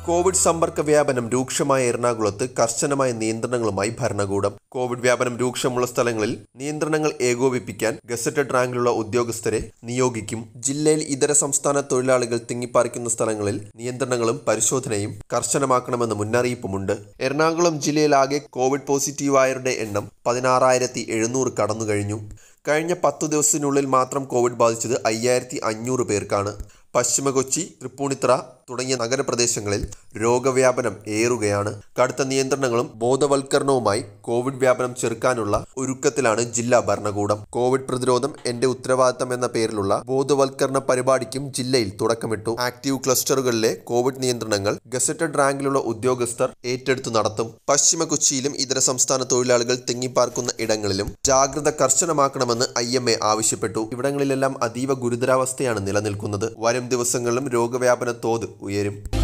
Covid സമ്പർക്ക വ്യാപനം രൂക്ഷമായ എറണാകുളത്ത് കർശനമായ നിയന്ത്രണങ്ങളുമായി ഭരണകൂടം കോവിഡ് വ്യാപനം രൂക്ഷമുള്ള സ്ഥലങ്ങളിൽ നിയന്ത്രണങ്ങൾ ഏകോപിപ്പിക്കാൻ ഗസറ്റഡ് റാങ്കിലുള്ള ഉദ്യോഗസ്ഥരെ നിയോഗിക്കും ജില്ലയിൽ ഇതര സംസ്ഥാന തൊഴിലാളികൾ തിങ്ങിപ്പാർക്കുന്ന സ്ഥലങ്ങളിൽ നിയന്ത്രണങ്ങളും പരിശോധനയും കർശനമാക്കണമെന്ന് മുന്നറിയിപ്പുമുണ്ട് എറണാകുളം ജില്ലയിലാകെ കോവിഡ് പോസിറ്റീവായവരുടെ എണ്ണം പതിനാറായിരത്തി എഴുന്നൂറ് കടന്നു കഴിഞ്ഞു കഴിഞ്ഞ പത്തു ദിവസത്തിനുള്ളിൽ മാത്രം കോവിഡ് ബാധിച്ചത് അയ്യായിരത്തി അഞ്ഞൂറ് പേർക്കാണ് പശ്ചിമ കൊച്ചി തൃപ്പൂണിത്തറ തുടങ്ങിയ നഗരപ്രദേശങ്ങളിൽ രോഗവ്യാപനം ഏറുകയാണ് കടുത്ത നിയന്ത്രണങ്ങളും ബോധവൽക്കരണവുമായി കോവിഡ് വ്യാപനം ചെറുക്കാനുള്ള ഒരുക്കത്തിലാണ് ജില്ലാ ഭരണകൂടം കോവിഡ് പ്രതിരോധം എന്റെ ഉത്തരവാദിത്തം എന്ന പേരിലുള്ള ബോധവൽക്കരണ പരിപാടിക്കും ജില്ലയിൽ തുടക്കമിട്ടു ആക്റ്റീവ് ക്ലസ്റ്ററുകളിലെ കോവിഡ് നിയന്ത്രണങ്ങൾ ഗസറ്റഡ് റാങ്കിലുള്ള ഉദ്യോഗസ്ഥർ ഏറ്റെടുത്തു നടത്തും പശ്ചിമ കൊച്ചിയിലും ഇതര സംസ്ഥാന തൊഴിലാളികൾ തിങ്ങിപ്പാർക്കുന്ന ഇടങ്ങളിലും ജാഗ്രത കർശനമാക്കണമെന്ന് ഐ എം എ ആവശ്യപ്പെട്ടു ഇവിടങ്ങളിലെല്ലാം അതീവ ഗുരുതരാവസ്ഥയാണ് നിലനിൽക്കുന്നത് വരും ദിവസങ്ങളിലും രോഗവ്യാപന തോത് ഉയരും